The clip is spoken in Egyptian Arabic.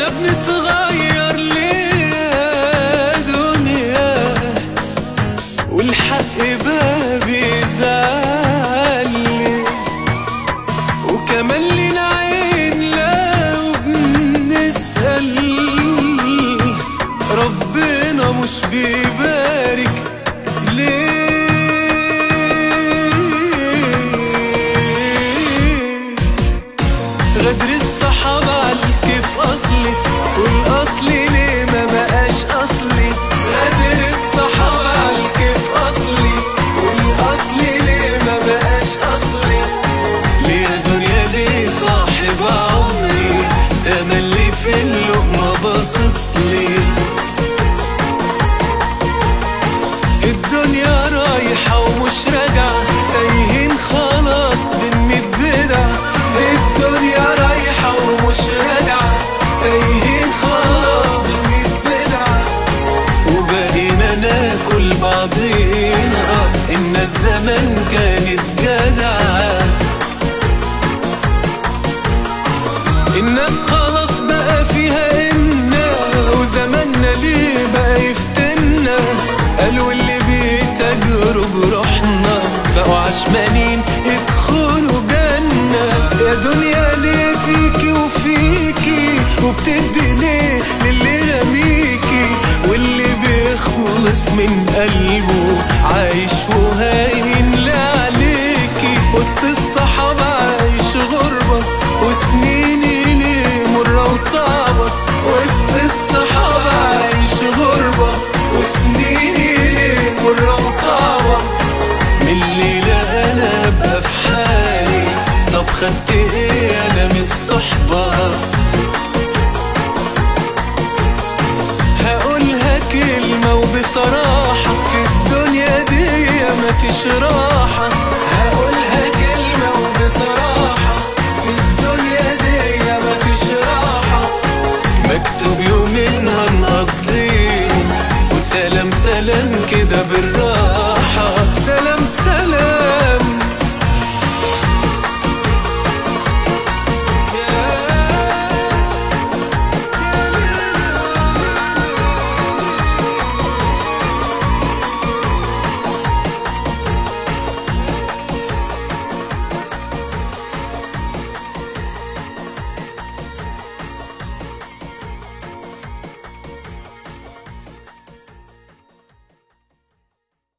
بنتغير ليه يا دنيا والحق بقى بيزعل ليه وكمان لينا عين لو بنسأل ربنا مش بيبارك ليه غدر الصحابة عالكيف أصلي والأصلي ليه ما بقاش أصلي غدر الصحابة عالكيف أصلي والأصلي ليه ما بقاش أصلي ليه يا دنيا ليه صاحب عمري تملي في اللقمة باصصلي الدنيا رايحة ومش راجعة تايهين خلاص بين ميت بدع الدنيا رايحة ومش راجعة تايهين خلاص بين ميت بدع وبقينا ناكل بعضينا إن الزمن كانت جدعة الناس خلاص بقى فيها إنا وزماننا ليه بقى يفتنا قالوا اللي بيتاجروا بروحنا بقوا عشمانين يدخلوا جنة يا دنيا ليه فيكي وفيكي وبتدي ليه للي رميكي واللي بيخلص من قلبه عايش وهاين لا عليكي وسط الصحابة عايش غربة وسنيني ليه مرة وصعبة وسط الصحابة عايش غربة وسنيني ليه مرة وصعبة من الليلة أنا أبقى في حالي طب خدت إيه أنا من الصحبة هقولها كلمة وبصراحة في الدنيا دي مفيش راحة